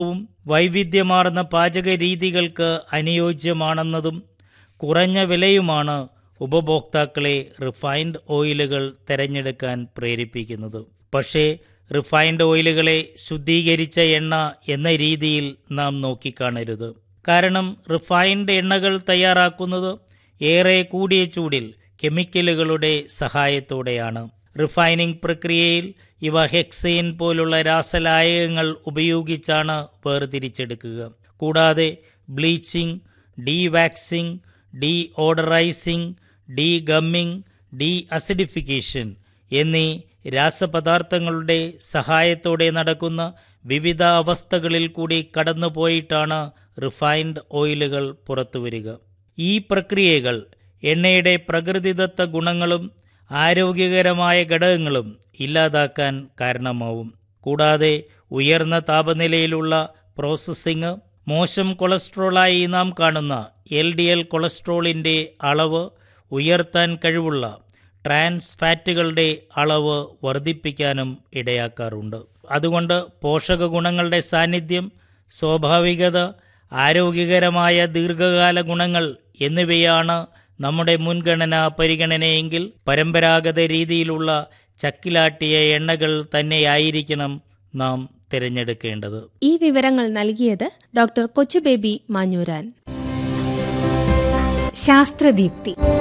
വും വൈവിധ്യമാർന്ന പാചക രീതികൾക്ക് അനുയോജ്യമാണെന്നതും കുറഞ്ഞ വിലയുമാണ് ഉപഭോക്താക്കളെ റിഫൈൻഡ് ഓയിലുകൾ തിരഞ്ഞെടുക്കാൻ പ്രേരിപ്പിക്കുന്നത് പക്ഷേ റിഫൈൻഡ് ഓയിലുകളെ ശുദ്ധീകരിച്ച എണ്ണ എന്ന രീതിയിൽ നാം നോക്കിക്കാണരുത് കാരണം റിഫൈൻഡ് എണ്ണകൾ തയ്യാറാക്കുന്നത് ഏറെ കൂടിയ ചൂടിൽ കെമിക്കലുകളുടെ സഹായത്തോടെയാണ് റിഫൈനിംഗ് പ്രക്രിയയിൽ ഇവ ഹെക്സൈൻ പോലുള്ള രാസലായകങ്ങൾ ഉപയോഗിച്ചാണ് വേർതിരിച്ചെടുക്കുക കൂടാതെ bleaching dewaxing deodorizing degumming deacidification എന്നീ രാസപദാർത്ഥങ്ങളുടെ സഹായത്തോടെ നടക്കുന്ന വിവിധ അവസ്ഥകളിൽ കൂടി കടന്നുപോയിട്ടാണ് റിഫൈൻഡ് ഓയിലുകൾ പുറത്തുവരിക ഈ പ്രക്രിയകൾ എണ്ണയുടെ പ്രകൃതിദത്ത ഗുണങ്ങളും ആരോഗ്യകരമായ ഘടകങ്ങളും ഇല്ലാതാക്കാൻ കാരണമാവും കൂടാതെ ഉയർന്ന താപനിലയിലുള്ള പ്രോസസ്സിംഗ് മോശം കൊളസ്ട്രോളായി നാം കാണുന്ന എൽ ഡി എൽ കൊളസ്ട്രോളിൻ്റെ അളവ് ഉയർത്താൻ കഴിവുള്ള ട്രാൻസ് ഫാറ്റുകളുടെ അളവ് വർദ്ധിപ്പിക്കാനും ഇടയാക്കാറുണ്ട് അതുകൊണ്ട് പോഷക ഗുണങ്ങളുടെ സാന്നിധ്യം സ്വാഭാവികത ആരോഗ്യകരമായ ദീർഘകാല ഗുണങ്ങൾ എന്നിവയാണ് നമ്മുടെ മുൻഗണനാ പരിഗണനയെങ്കിൽ പരമ്പരാഗത രീതിയിലുള്ള ചക്കിലാട്ടിയ എണ്ണകൾ തന്നെയായിരിക്കണം നാം തിരഞ്ഞെടുക്കേണ്ടത് ഈ വിവരങ്ങൾ നൽകിയത് ഡോക്ടർ കൊച്ചുബേബി മാഞ്ഞൂരാൻ ശാസ്ത്രദീപ്തി